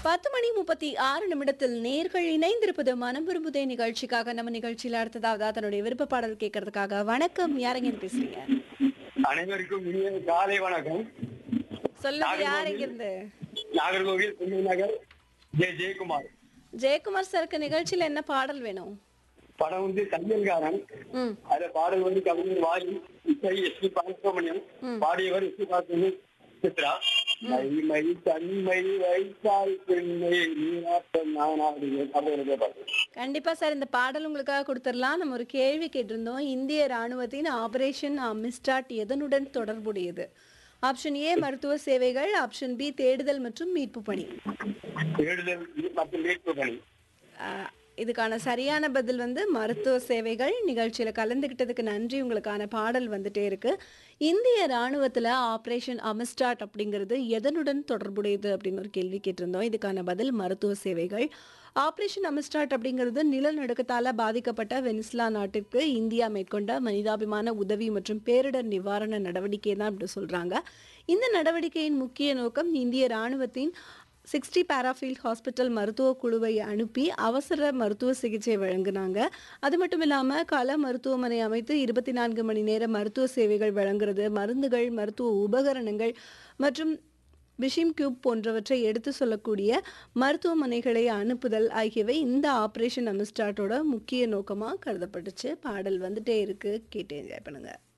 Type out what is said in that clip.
பத்து மணி முப்பத்தி ஆறு நிமிடத்தில் நேர்கள் இணைந்திருப்பது மனம் விரும்புதே நிகழ்ச்சிக்காக நம்ம நிகழ்ச்சியில அடுத்ததாவது தன்னுடைய விருப்ப பாடல் கேட்கறதுக்காக வணக்கம் யாரங்க பேசுறீங்க அனைவருக்கும் இனிய காலை வணக்கம் சொல்லுங்க யார் எங்க இருந்து நாகர்கோவில் புண்ணிய நகர் ஜே ஜெயக்குமார் ஜெயக்குமார் சருக்கு நிகழ்ச்சியில என்ன பாடல் வேணும் படம் வந்து தையல்காரன் ம் அதுல பாடல் வந்து கவிஞர் வாயு இசை எஸ் பி பாலசுப்ரமணியம் பாடியவர் எஸ் பி பாலசுப்ரமணியம் சித்ரா மைமை தன்மை வைத்தாய் பெண்மை நீராட்டம் நானாடுவேன் அப்படிங்கிற பாட்டு கண்டிப்பா சார் இந்த பாடல் உங்களுக்காக கொடுத்துடலாம் நம்ம ஒரு கேள்வி கேட்டிருந்தோம் இந்திய ராணுவத்தின் ஆபரேஷன் அமிஸ்டாட் எதனுடன் தொடர்புடையது ஆப்ஷன் ஏ மருத்துவ சேவைகள் ஆப்ஷன் பி தேடுதல் மற்றும் மீட்பு பணி தேடுதல் மற்றும் மீட்பு பணி ஆஹ், இதுக்கான சரியான பதில் வந்து மருத்துவ சேவைகள் நிகழ்ச்சியில கலந்துக்கிட்டதுக்கு நன்றி உங்களுக்கான பாடல் வந்துட்டே இருக்கு இந்திய ராணுவத்துல ஆபரேஷன் அமிஸ்டாட் அப்படிங்கிறது எதனுடன் தொடர்புடையது அப்படின்னு ஒரு கேள்வி கேட்டிருந்தோம் இதுக்கான பதில் மருத்துவ சேவைகள் ஆபரேஷன் அமிஸ்டாட் அப்படிங்கிறது நிலநடுக்கத்தால பாதிக்கப்பட்ட வெனிஸ்லா நாட்டிற்கு இந்தியா மேற்கொண்ட மனிதாபிமான உதவி மற்றும் பேரிடர் நிவாரண நடவடிக்கை தான் அப்படி சொல்றாங்க இந்த நடவடிக்கையின் முக்கிய நோக்கம் இந்திய ராணுவத்தின் சிக்ஸ்டி பாராஃபீல்ட் ஹாஸ்பிட்டல் மருத்துவ குழுவை அனுப்பி அவசர மருத்துவ சிகிச்சை வழங்குனாங்க அது மட்டும் இல்லாமல் கள மருத்துவமனை அமைத்து இருபத்தி நான்கு மணி நேர மருத்துவ சேவைகள் வழங்குறது மருந்துகள் மருத்துவ உபகரணங்கள் மற்றும் பிஷிம் கியூப் போன்றவற்றை எடுத்து சொல்லக்கூடிய மருத்துவமனைகளை அனுப்புதல் ஆகியவை இந்த ஆப்ரேஷன் அமிஸ்டாட்டோட முக்கிய நோக்கமாக கருதப்பட்டுச்சு பாடல் வந்துட்டே இருக்கு கேட்டு என்ஜாய் பண்ணுங்க